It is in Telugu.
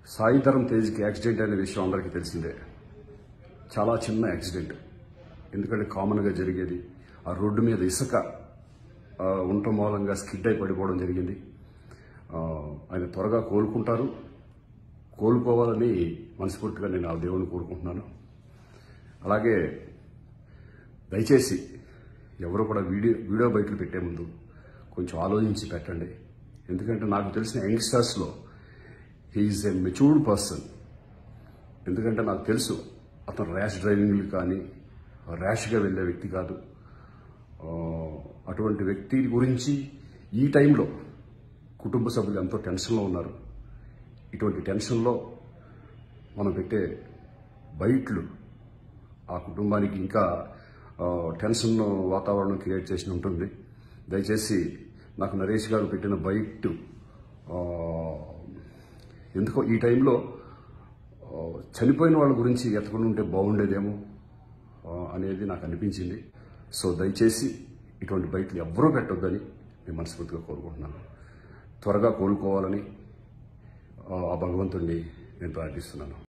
సాయిధరం తేజ్కి యాక్సిడెంట్ అనే విషయం అందరికీ తెలిసిందే చాలా చిన్న యాక్సిడెంట్ ఎందుకంటే కామన్గా జరిగేది ఆ రోడ్డు మీద ఇసుక ఆ, ఉండటం మూలంగా స్కిడ్ అయి పడిపోవడం జరిగింది ఆ, ఆయన త్వరగా కోలుకుంటారు కోలుకోవాలని మనస్ఫూర్తిగా నేను ఆ దేవుని కోరుకుంటున్నాను అలాగే దయచేసి ఎవరు కూడా వీడియో వీడియో బయటలు పెట్టే ముందు కొంచెం ఆలోచించి పెట్టండి ఎందుకంటే నాకు తెలిసిన యంగ్స్టర్స్లో హీఈస్ ఎ మెచ్యూర్డ్ పర్సన్ ఎందుకంటే నాకు తెలుసు అతను ర్యాష్ డ్రైవింగ్లు కానీ ర్యాష్గా వెళ్ళే వ్యక్తి కాదు ఆ, అటువంటి వ్యక్తి గురించి ఈ టైంలో కుటుంబ సభ్యులు ఎంతో టెన్షన్లో ఉన్నారు ఇటువంటి టెన్షన్లో మనం పెట్టే బయట్లు ఆ కుటుంబానికి ఇంకా ఆ, టెన్షన్ వాతావరణం క్రియేట్ చేసి ఉంటుంది దయచేసి నాకు నరేష్ గారు పెట్టిన బయట్ ఆ, ఎందుకో ఈ టైంలో ఆ, చనిపోయిన వాళ్ళ గురించి ఎతకుండా ఉంటే బాగుండేదేమో ఆ, అనేది నాకు అనిపించింది సో దయచేసి ఇటువంటి బయటలు ఎవ్వరూ పెట్టొద్దని నేను మనస్ఫూర్తిగా కోరుకుంటున్నాను త్వరగా కోలుకోవాలని ఆ ఆ భగవంతుడిని నేను ప్రార్థిస్తున్నాను